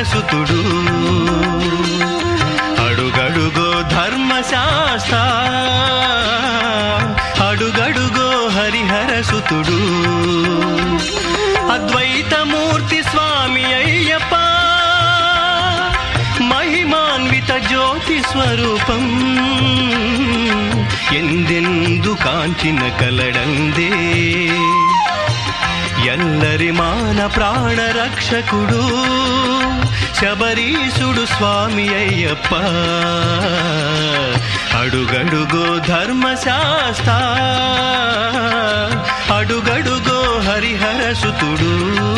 హరిహరసుతుడు అడుగడుగో ధర్మశాస్త్ర అడుగడుగో హరిహరసుతుడు అద్వైతమూర్తి స్వామి అయ్యప్ప మహిమాన్విత జ్యోతి స్వరూపం ఎందెందు కాంచిన కలడందే ఎల్లరి మాన ప్రాణ రక్షకుడు శబరీశుడు స్వామి అయ్యప్ప అడుగడుగో ధర్మశాస్త్ర అడుగడుగో హరిహరసుతుడు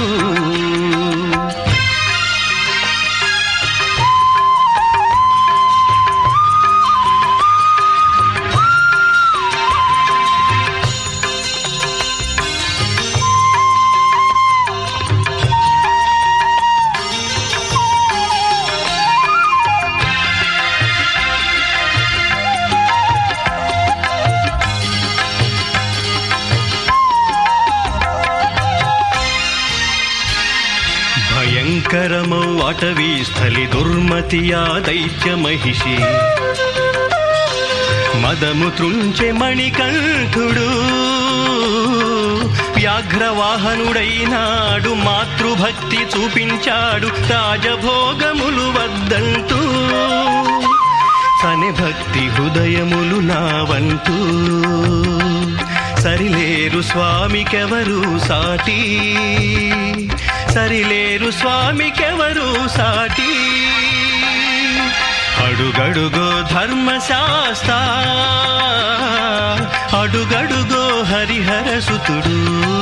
భయంకరమౌ అటవీ స్థలి దుర్మతియా దైత్య మహిషి మదము త్రుంచె మణికంఠుడు వ్యాఘ్రవాహనుడైనాడు మాతృభక్తి చూపించాడు రాజభోగములు వద్దంటూ సని భక్తి హృదయములు నావంటూ సరిలేరు స్వామికెవరు సాటి సరిలేరు స్వామికెవరు సాటి అడుగడుగో ధర్మశాస్త్ర అడుగడుగో హరిహరసుతుడు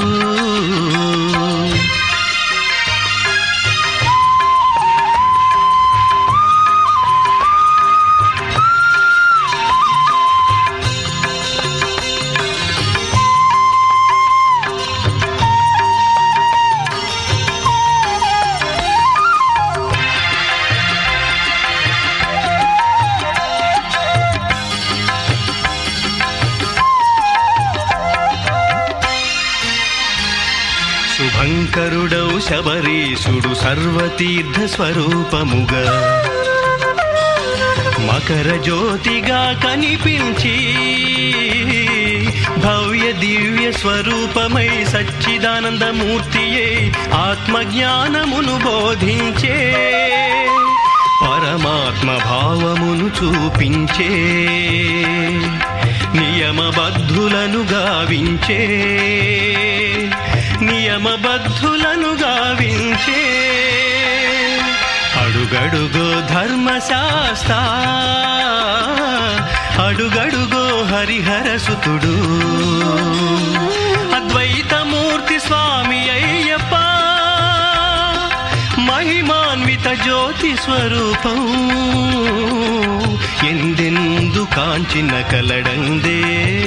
శుభంకరుడౌ శబరీశుడు సర్వతీర్థ స్వరూపముగా మకర జ్యోతిగా కనిపించి భవ్య దివ్య స్వరూపమై సచ్చిదానందమూర్తియే ఆత్మజ్ఞానమును బోధించే పరమాత్మ భావమును చూపించే నియమబద్ధులను గావించే నియమబద్ధులను గావించే అడుగడుగో ధర్మశాస్త్ర అడుగడుగో హరిహరసుతుడు అద్వైతమూర్తి స్వామి అయ్యప్ప మహిమాన్విత జ్యోతి స్వరూపం ఎందెందు కాంచిన కలడందే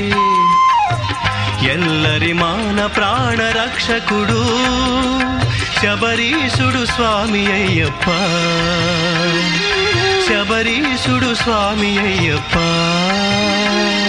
ఎల్లరి మాన ప్రాణ రక్షకుడు శబరీశుడు స్వామి అయ్యప్ప శబరీశుడు స్వామి అయ్యప్ప